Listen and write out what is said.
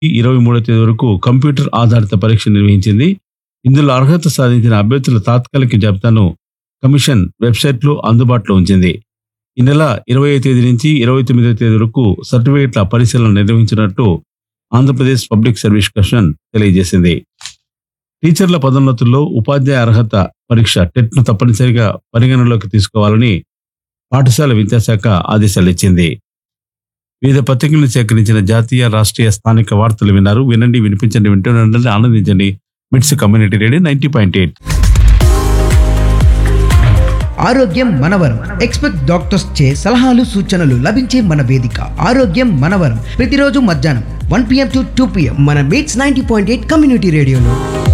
ఇరవై మూడో తేదీ వరకు కంప్యూటర్ ఆధారిత పరీక్ష నిర్వహించింది ఇందులో అర్హత సాధించిన అభ్యర్థుల తాత్కాలిక జాబితాను కమిషన్ వెబ్సైట్లో అందుబాటులో ఉంచింది ఈ నెల ఇరవై తేదీ నుంచి ఇరవై తొమ్మిదో తేదీ వరకు సర్టిఫికేట్ల పరిశీలన నిర్వహించినట్టు ఆంధ్రప్రదేశ్ పబ్లిక్ సర్వీస్ కమిషన్ తెలియజేసింది టీచర్ల పదోన్నతుల్లో ఉపాధ్యాయ అర్హత పరీక్ష టెట్ను తప్పనిసరిగా పరిగణనలోకి తీసుకోవాలని పాఠశాల విద్యాశాఖ ఆదేశాలు ఇచ్చింది వివిధ పత్రికలను సేకరించిన జాతీయ రాష్ట్రీయ స్థానిక వార్తలు విన్నారు వినండి వినిపించండి వింటుండండి ఆనందించండి MITS community radio ninety point eight ఆరోగ్యం మనవరం ఎక్స్పర్ట్ డాక్టర్స్ చే సలహాలు సూచనలు లభించే మన వేదిక ఆరోగ్యం మనవరం ప్రతిరోజు మధ్యాహ్నం one PM to two PM మన MITS ninety point eight community రేడియోలో